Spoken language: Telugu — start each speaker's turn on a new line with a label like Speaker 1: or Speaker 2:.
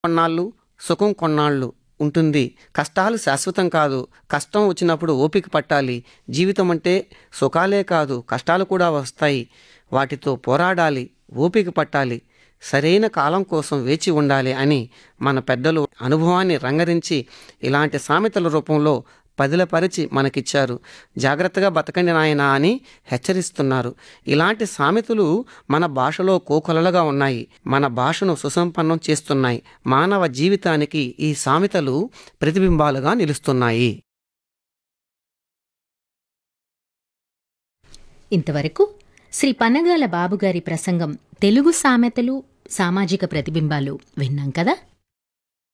Speaker 1: కొన్నాళ్ళు సుఖం కొన్నాళ్ళు ఉంటుంది కష్టాలు శాశ్వతం కాదు కష్టం వచ్చినప్పుడు ఓపిక పట్టాలి జీవితం అంటే సుఖాలే కాదు కష్టాలు కూడా వస్తాయి వాటితో పోరాడాలి ఓపిక పట్టాలి సరైన కాలం కోసం వేచి ఉండాలి అని మన పెద్దలు అనుభవాన్ని రంగరించి ఇలాంటి సామెతల రూపంలో పదిలపరిచి మనకిచ్చారు జాగ్రత్తగా బతకండి నాయనా అని హెచ్చరిస్తున్నారు ఇలాంటి సామెతలు మన భాషలో కోకొలలుగా ఉన్నాయి మన భాషను సుసంపన్నం చేస్తున్నాయి మానవ జీవితానికి ఈ సామెతలు ప్రతిబింబాలుగా నిలుస్తున్నాయి
Speaker 2: ఇంతవరకు శ్రీ పన్నగాల బాబుగారి ప్రసంగం తెలుగు సామెతలు సామాజిక ప్రతిబింబాలు విన్నాం కదా